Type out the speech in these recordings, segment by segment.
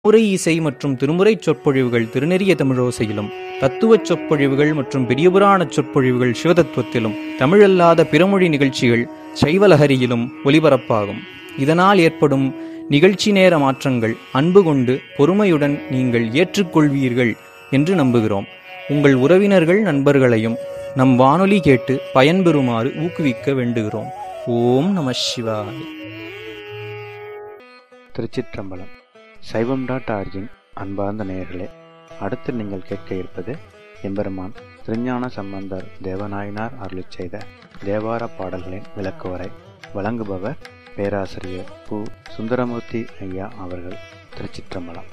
முறை இசை மற்றும் திருமுறைச் சொற்பொழிவுகள் திருநெறிய தமிழோசையிலும் தத்துவச் சொற்பொழிவுகள் மற்றும் பெரியபுராண சொற்பொழிவுகள் சிவதத்துவத்திலும் தமிழல்லாத பிறமொழி நிகழ்ச்சிகள் சைவலஹரியிலும் ஒலிபரப்பாகும் இதனால் ஏற்படும் நிகழ்ச்சி நேர மாற்றங்கள் அன்பு கொண்டு பொறுமையுடன் நீங்கள் ஏற்றுக்கொள்வீர்கள் என்று நம்புகிறோம் உங்கள் உறவினர்கள் நண்பர்களையும் நம் வானொலி கேட்டு பயன்பெறுமாறு ஊக்குவிக்க வேண்டுகிறோம் ஓம் நம சிவாய திருச்சிற்றம்பலம் சைவம் டாட் ஆர்ஜின் அன்பார்ந்த நேயர்களே அடுத்து நீங்கள் கேட்க இருப்பது எம்பெருமான் திருஞான சம்பந்தர் தேவநாயனார் அருளிச் செய்த தேவார பாடல்களின் விளக்குவரை வழங்குபவர் பேராசிரியர் பு சுந்தரமூர்த்தி ஐயா அவர்கள் திருச்சிற்றம்பலம்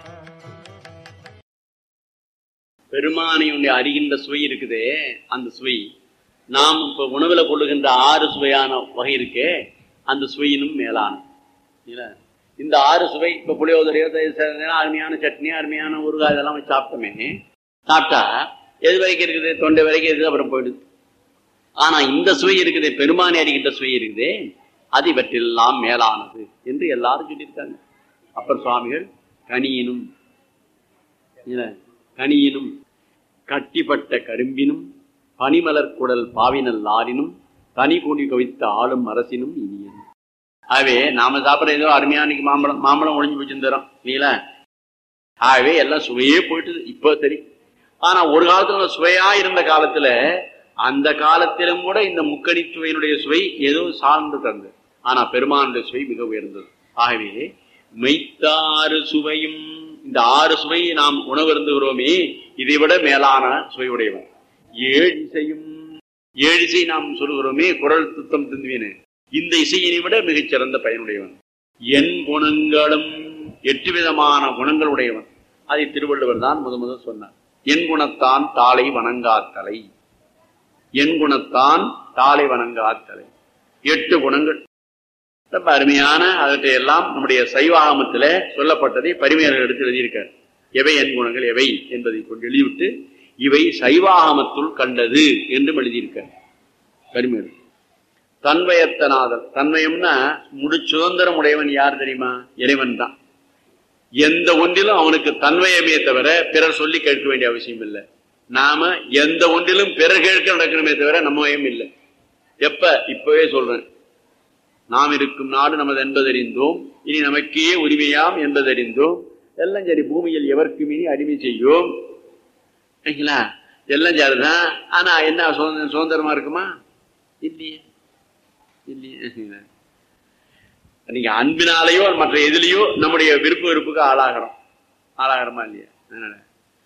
பெருமானை உன்னை அறிகின்ற சுவை இருக்குதே அந்த சுவை நாம் இப்ப உணவுல கொள்ளுகின்ற ஆறு சுவையான வகை இருக்கே அந்த சுவையினும் மேலான இல்ல இந்த ஆறு சுவை இப்ப புளியோதரையோ தயிர் சாதமோ, அருமையான சட்னி அருமையான ஊறுகாய் இதெல்லாம் வச்சு சாப்பிட்டோமே சாப்பிட்டா எது வரைக்கும் இருக்குது தொண்டை வரைக்கும் இருக்குது அப்புறம் போயிடுது ஆனா இந்த சுவை இருக்குது பெருமானை அறிகின்ற சுவை இருக்குதே அது இவற்றெல்லாம் மேலானது என்று எல்லாரும் சொல்லியிருக்காங்க அப்பர் சுவாமிகள் கனியினும் இல்ல, கனியினும் கட்டிப்பட்ட கரும்பினும் பனிமலர் குடல் பாவினல் ஆறினும் தனி கூடி கவித்த ஆளும் அரசினும் இனியன் ஆகவே நாம சாப்பிட்ற ஏதோ அருமையான இன்னைக்கு மாம்பழம் மாம்பழம் ஒழிஞ்சு போச்சுருந்தோம் இல்லைங்களா ஆகவே எல்லாம் சுவையே போயிட்டுது இப்போ சரி ஆனா ஒரு காலத்துல சுவையா இருந்த காலத்துல அந்த காலத்திலும் கூட இந்த முக்கணி சுவையினுடைய சுவை ஏதோ சார்ந்து தந்தது ஆனா பெருமானுடைய சுவை மிக உயர்ந்தது ஆகவே மெய்த்தாறு சுவையும் இந்த ஆறு சுவையை நாம் உணவருந்துகிறோமே இதை விட மேலான சுவையுடையவன் ஏழிசையும் ஏழிசை நாம் சொல்லுகிறோமே குரல் துத்தம் திந்துவினு இந்த இசையினை விட மிகச்சிறந்த பயனுடையவன் என் குணங்களும் எட்டு விதமான குணங்களுடையவன் அதை திருவள்ளுவர் தான் முத முதல் சொன்னார் என் குணத்தான் தாளை வணங்காத்தலை என் குணத்தான் தாளை வணங்காத்தலை எட்டு குணங்கள் ரொம்ப அருமையான அவற்றை எல்லாம் நம்முடைய சைவாகமத்தில சொல்லப்பட்டதை பரிமையர்கள் எடுத்து எழுதியிருக்கார் எவை என் குணங்கள் எவை என்பதை கொண்டு எழுதிவிட்டு இவை சைவாகமத்துள் கண்டது என்றும் எழுதியிருக்கார் பரிமையர் தன்வயத்தனாதல் தன்வயம்னா முழு சுதந்திரம் உடையவன் யார் தெரியுமா இறைவன் தான் எந்த ஒன்றிலும் அவனுக்கு தன்வயமே தவிர பிறர் சொல்லி கேட்க வேண்டிய அவசியம் இல்லை நாம எந்த ஒன்றிலும் பிறர் கேட்க நடக்கணுமே தவிர நம்ம வயம் இல்லை எப்ப இப்பவே சொல்றேன் நாம் இருக்கும் நாடு நமது என்பதறிந்தோம் இனி நமக்கே உரிமையாம் என்பதறிந்தோம் எல்லாம் சரி பூமியில் எவருக்கும் இனி அடிமை செய்யும் சரிங்களா எல்லாம் சரிதான் ஆனா என்ன சுதந்திரம் சுதந்திரமா இருக்குமா இல்லையே இல்லையே நீங்க அன்பினாலேயோ மற்ற எதுலயோ நம்முடைய விருப்ப வெறுப்புக்கு ஆளாகிறோம் ஆளாகிறோமா இல்லையா அதனால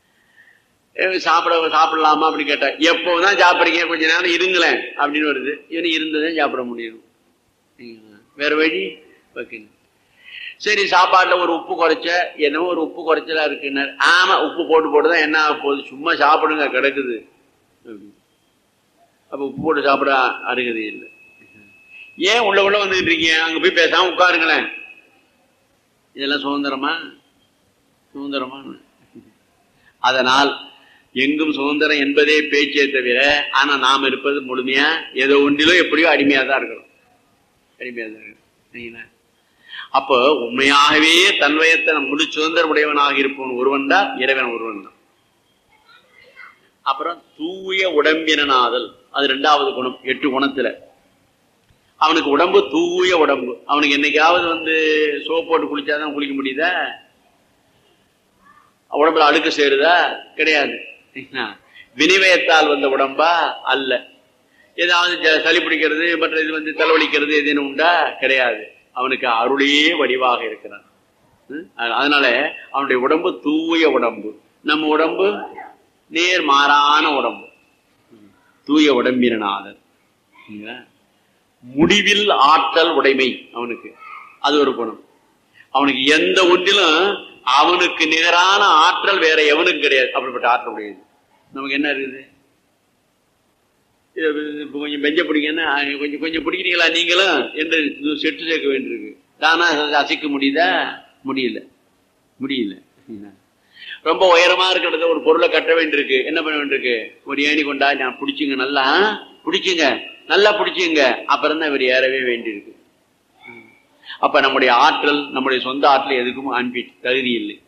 ஏ, சாப்பிட சாப்பிடலாமா அப்படின்னு கேட்டா எப்போதான் சாப்பிடுறீங்க கொஞ்ச நேரம் இருங்களேன் அப்படின்னு வருது இவனு இருந்ததான் சாப்பிட முடியும் சரிங்களா? வேற வழி வைக்கணும் சரி சாப்பாட்டுல ஒரு உப்பு குறைச்ச என்னவோ ஒரு உப்பு குறைச்சலா இருக்குன்னு ஆமா உப்பு போட்டு போட்டு தான் என்ன ஆக போகுது சும்மா சாப்பிடுங்க கிடக்குது அப்படி. அப்ப உப்பு போட்டு சாப்பிட அருகதை இல்லை ஏன் உள்ள உள்ள வந்துட்டு இருக்கீங்க அங்க போய் பேசாம உட்காருங்களேன் இதெல்லாம் சுதந்திரமா சுதந்திரமா அதனால் எங்கும் சுதந்திரம் என்பதே பேச்சே தவிர ஆனா நாம் இருப்பது முழுமையா ஏதோ ஒன்றிலோ எப்படியோ அடிமையா தான் இருக்கிறோம் அடிமையா தான் இருக்கிறோம் சரிங்களா? அப்போ உண்மையாகவே தன்வயத்தை நம் முழு சுதந்திர உடையவனாக இருப்பவன் ஒருவன் தான் இறைவன் ஒருவன் தான் அப்புறம் தூய உடம்பினாதல் அது ரெண்டாவது குணம் எட்டு குணத்துல அவனுக்கு உடம்பு தூய உடம்பு அவனுக்கு என்னைக்காவது வந்து சோப் போட்டு குளிச்சாதான் குளிக்க முடியுதா உடம்புல அழுக்கு சேருதா கிடையாது சரிங்களா? வினிமயத்தால் வந்த உடம்பா அல்ல ஏதாவது ஜ- சளி பிடிக்கிறது மற்ற இது வந்து தலைவலிக்கிறது எதுன்னு உண்டா கிடையாது அவனுக்கு அருளே வடிவாக இருக்கிறான் ம்? அதனால அவனுடைய உடம்பு தூய உடம்பு நம்ம உடம்பு நேர் மாறான உடம்பு ம். தூய உடம்பினாதல் சரிங்களா? முடிவில் ஆற்றல் உடைமை அவனுக்கு அது ஒரு குணம் அவனுக்கு எந்த ஒன்றிலும் அவனுக்கு நிகரான ஆற்றல் வேற எவனுக்கும் கிடையாது அப்படிப்பட்ட ஆற்றல் உடையது நமக்கு என்ன இருக்குது இது இப்ப கொஞ்சம் பெஞ்ச பிடிங்கன்னா கொஞ்சம் கொஞ்சம் பிடிக்கிறீங்களா நீங்களும் என்று இன்னும் செட்டு சேர்க்க வேண்டியிருக்கு தானா அசைக்க முடியுதா முடியல முடியல ரொம்ப உயரமா இருக்கிறத ஒரு பொருளை கட்ட வேண்டியிருக்கு என்ன பண்ண வேண்டியிருக்கு ஒரு ஏணி கொண்டா நான் பிடிச்சுங்க நல்லா பிடிச்சுங்க நல்லா பிடிச்சுங்க அப்புறம் தான் இவர் ஏறவே வேண்டியிருக்கு அப்ப நம்முடைய ஆற்றல் நம்முடைய சொந்த ஆற்றல் எதுக்கும் அன்பி தகுதி இல்லை